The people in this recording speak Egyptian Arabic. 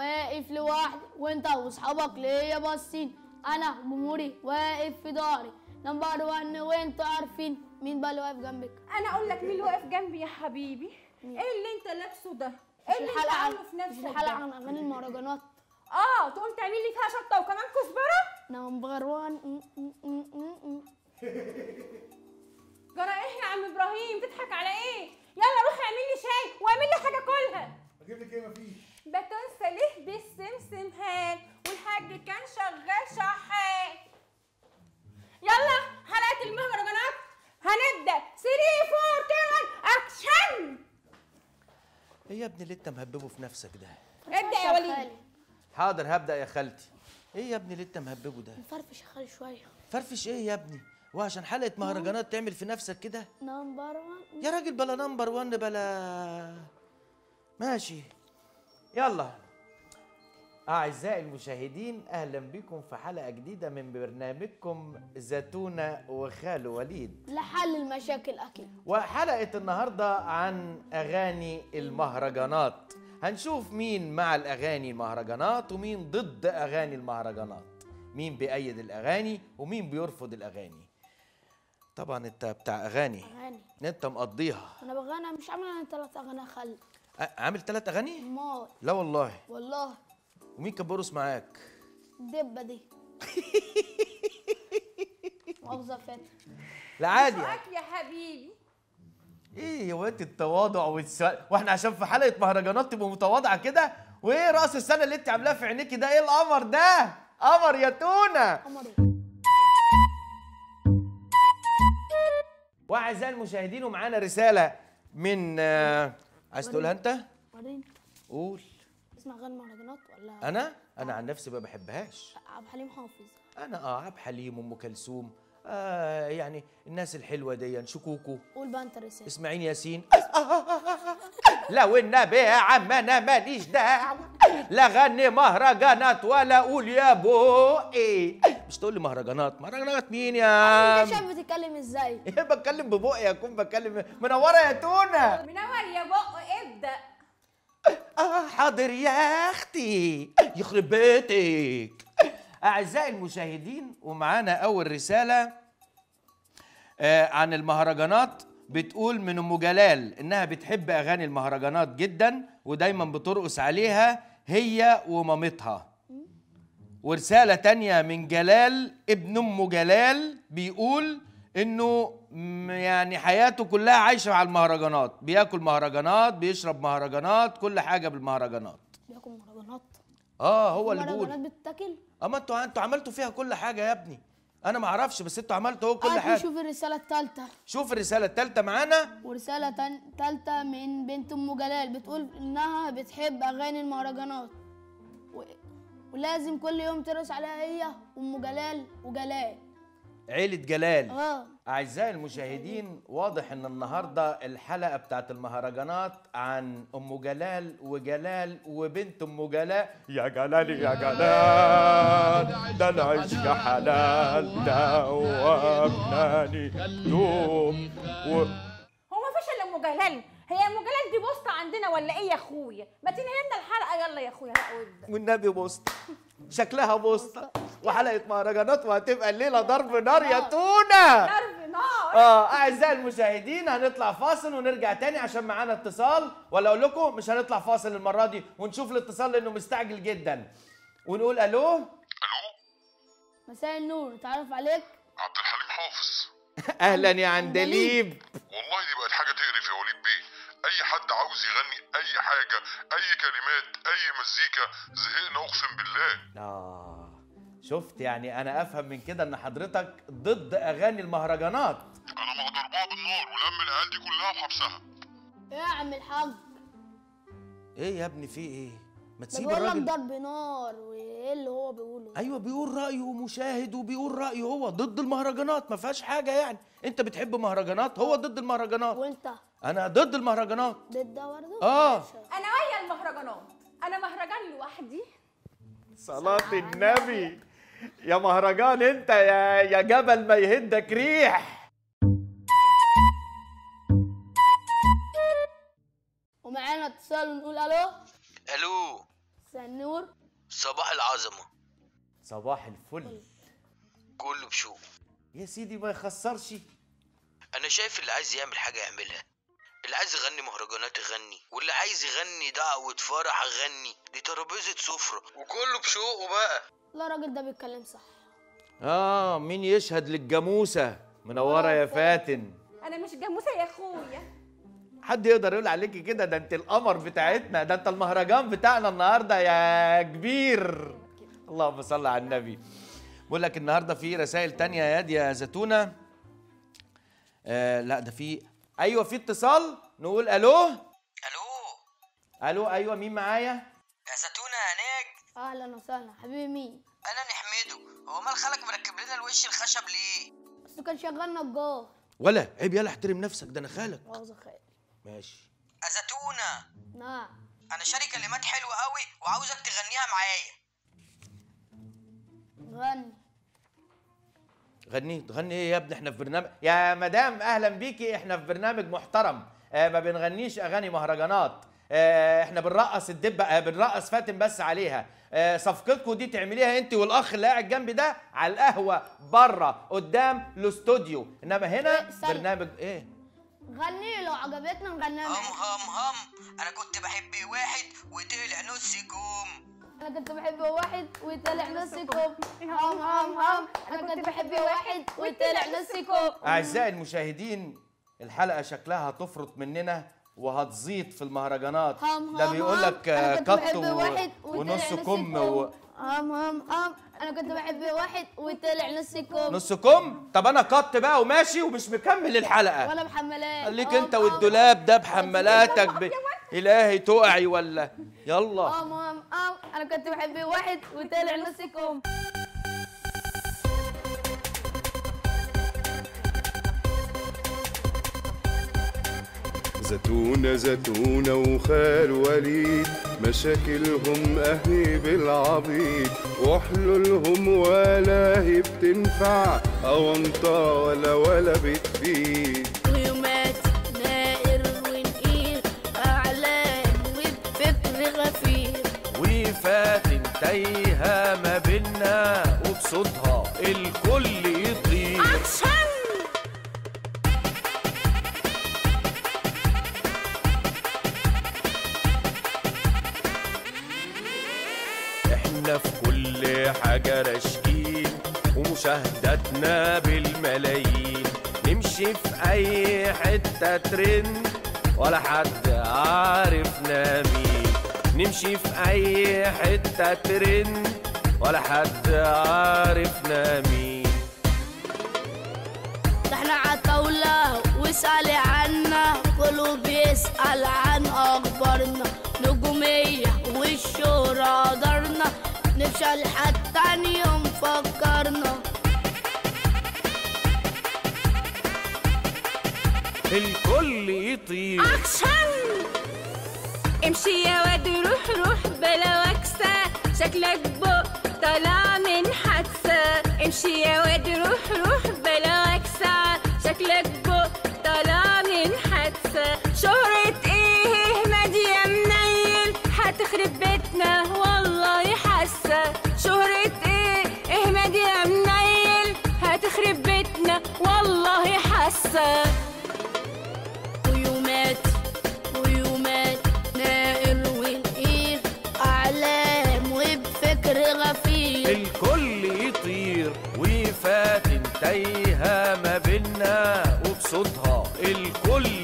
واقف لوحدي وانت واصحابك ليا باصين انا جمهوري واقف في داري نمبر 1 وانتوا عارفين مين بقى اللي واقف جنبك انا اقول لك مين اللي واقف جنبي يا حبيبي ايه اللي انت لابسه ده ايه اللي انت الحلقه عامله عن في مش نفسك الحلقه ده عن اغاني المهرجانات اه تقوم تعمل لي فيها شطه وكمان كزبره نمبر 1 جرى ايه يا عم ابراهيم تضحك على ايه يلا روح اعمل لي شاي واعمل لي حاجه كلها اجيب لك ايه مفيش باتون سليه بالسمسم هان والحاج كان شغال شحات يلا حلقه المهرجانات هنبدا 3 4 2 اكشن ايه يا ابني اللي انت مهببه في نفسك ده ابدا يا وليد حاضر هبدا يا خالتي ايه يا ابني اللي انت مهببه ده فرفش يا خالي شويه فرفش ايه يا ابني وعشان حلقه مهرجانات تعمل في نفسك كده نمبر 1 يا راجل بلا نمبر 1 بلا ماشي يلا أعزائي المشاهدين أهلا بكم في حلقة جديدة من برنامجكم زيتونة وخالو وليد لحل المشاكل اكيد وحلقة النهاردة عن أغاني المهرجانات هنشوف مين مع الأغاني المهرجانات ومين ضد أغاني المهرجانات مين بيأيد الأغاني ومين بيرفض الأغاني طبعا انت بتاع أغاني اغاني انت مقضيها انا بغنى مش عامله انا ثلاث اغاني خل أ- عامل ثلاث أغاني؟ مال لا والله والله ومين كان بيرقص معاك؟ الدبه دي مؤاخذه فاتر لا عادي معاك يا حبيبي ايه يا واد التواضع والسؤال واحنا عشان في حلقه مهرجانات تبقى متواضعه كده وايه راس السنه اللي انت عاملاها في عينيكي ده ايه القمر ده قمر يا تونه قمر ايه واعزائي المشاهدين ومعانا رساله من آه، عايز تقولها انت وريني قول اسمع اغاني مهرجانات ولا انا انا عن نفسي ما بحبهاش عبد الحليم حافظ انا اه عبد الحليم ام كلثوم آه يعني الناس الحلوه دي شكوكو قول بقى انت رسالة اسماعيل ياسين لا والنبي يا عم انا ماليش دعوه لا غني مهرجانات ولا اقول يا بوقي مش تقول لي مهرجانات مهرجانات مين يا انت عم شايف بتتكلم ازاي ايه بتكلم ببقي اكون بتكلم منوره يا تونه منور يا بق ابدا اه حاضر يا اختي يخرب بيتك اعزائي المشاهدين ومعانا اول رساله آه عن المهرجانات بتقول من ام جلال انها بتحب اغاني المهرجانات جدا ودايما بترقص عليها هي ومامتها ورسالة تانية من جلال ابن أم جلال بيقول إنه م- يعني حياته كلها عايشة على المهرجانات بياكل مهرجانات بيشرب مهرجانات كل حاجة بالمهرجانات بياكل مهرجانات اه هو اللي مهرجانات بيقول بتتاكل اما انتوا انتوا عملتوا فيها كل حاجة يا ابني انا ما اعرفش بس انتوا عملتوا هو كل تعال حاجة نشوف الرسالة الثالثة شوف الرسالة التالتة معانا ورسالة تان- تالتة من بنت أم جلال بتقول إنها بتحب أغاني المهرجانات و... ولازم كل يوم ترقص عليها هي وأم جلال وجلال عيلة جلال اه أعزائي المشاهدين واضح إن النهاردة الحلقة بتاعت المهرجانات عن أم جلال وجلال وبنت أم جلال يا جلال يا جلال ده العشق حلال دوبناني دوب و... هو ما فيش الا ام جلال هي ام جلال دي بوسطه عندنا ولا ايه يا اخويا ما تنهي لنا الحلقه يلا يا اخويا بقى وابدا والنبي بوسطة شكلها بوسطة وحلقة مهرجانات وهتبقى الليلة ضرب نار يا تونة ضرب نار اه اعزائي المشاهدين هنطلع فاصل ونرجع تاني عشان معانا اتصال ولا اقول لكم مش هنطلع فاصل المره دي ونشوف الاتصال لانه مستعجل جدا ونقول الو الو مساء النور نتعرف عليك عبد الحليم حافظ اهلا يا عندليب والله دي بقت حاجه تقرف يا وليد بيه اي حد عاوز يغني اي حاجه اي كلمات اي مزيكا زهقنا اقسم بالله اه شفت يعني انا افهم من كده ان حضرتك ضد اغاني المهرجانات انا ما ضربها بالنار ولم العيال دي كلها في حبسها إيه يا عم الحاج ايه يا ابني في ايه ما ده تسيب بيقول لك الراجل ضرب نار وإيه اللي هو بيقوله ايوه بيقول رايه مشاهد وبيقول رايه هو ضد المهرجانات ما فيهاش حاجه يعني انت بتحب مهرجانات هو ضد المهرجانات وأنت انا ضد المهرجانات ضد ده برضه؟ اه انا ويا المهرجانات انا مهرجان لوحدي صلاة النبي يا مهرجان انت يا يا جبل ما يهدك ريح ومعانا اتصال ونقول ألو الو مساء النور صباح العظمة صباح الفل كله بشوق يا سيدي ما يخسرش أنا شايف اللي عايز يعمل حاجة يعملها اللي عايز يغني مهرجانات يغني واللي عايز يغني دعوة فرح يغني دي ترابيزة سفرة وكله بشوقه بقى لا الراجل ده بيتكلم صح اه مين يشهد للجاموسه منوره يا فاتن انا مش جاموسه يا اخويا حد يقدر يقول عليكي كده ده انت القمر بتاعتنا ده انت المهرجان بتاعنا النهارده يا كبير اللهم صل على النبي بقول لك النهارده في رسائل تانية يا ياد يا زيتونه آه لا ده في ايوه في اتصال نقول الو ألو الو ايوه مين معايا يا زتونة يا ناج اهلا وسهلا حبيبي مين أنا نحمده هو مال خالك مركب لنا الوش الخشب ليه؟ بس كان شغال نجار ولا عيب يلا احترم نفسك ده انا خالك مؤاخذة خير ماشي يا زتونة نعم أنا شاري كلمات حلوة قوي وعاوزك تغنيها معايا غني غني تغني ايه يا ابني احنا في برنامج يا مدام اهلا بيكي احنا في برنامج محترم آه ما بنغنيش اغاني مهرجانات آه احنا بنرقص الدبه آه بنرقص فاتن بس عليها آه صفقتكم دي تعمليها انت والاخ اللي قاعد جنبي ده على القهوه بره قدام الاستوديو انما هنا إيه، استنى. برنامج ايه غني لو عجبتنا نغنيها هم معاك هم هم أنا كنت بحب واحد وطلع نص كوم انا كنت بحب واحد وطلع نصكم هم هم هم انا كنت بحب واحد وطلع نصكم اعزائي المشاهدين الحلقه شكلها هتفرط مننا وهتزيط في المهرجانات هم ده هم بيقول هم. لك أنا آه، كنت قط بحب و- واحد وطلع ونص نص كم و... هم هم هم انا كنت بحب واحد وطلع نصكم نص كم طب انا قط بقى وماشي ومش مكمل الحلقه ولا بحملات خليك هم انت هم. والدولاب ده بحمالاتك ب... الهي تقعي ولا يلا هم هم هم انا كنت بحب واحد وطلع نصكم زتونة زتونة وخال وليد مشاكلهم اهي بالعبيط وحلولهم ولا هي بتنفع أونطة ولا ولا بتفيد ويومات نائر ونقير اعلام وبفكر غفير وفاتن تايهه ما بينا وبصوتها الكل يطير احنا في كل حاجة راشقين ومشاهداتنا بالملايين نمشي في اي حتة ترند ولا حد عارفنا مين نمشي في اي حتة ترند ولا حد عارفنا مين ده احنا عطاولة واسألي عنا كله بيسأل عن أخبارنا نجومية والشهرة دارنا نفشل حتى تاني يوم فكرنا الكل يطير امشي يا واد روح روح بلا وكسة شكلك بق طالع من حادثة امشي يا واد روح روح بلا وكسة شكلك بق طالع من حادثة شهرة ايه نادية منيل هتخرب بيتنا والله حاسة شهرة ايه ايه نادية منيل هتخرب بيتنا والله حاسة ويومات ويومات نائر ونقير أعلام وبفكر غفير الكل يطير وفاتن تايهه ما بينا وبصوتها الكل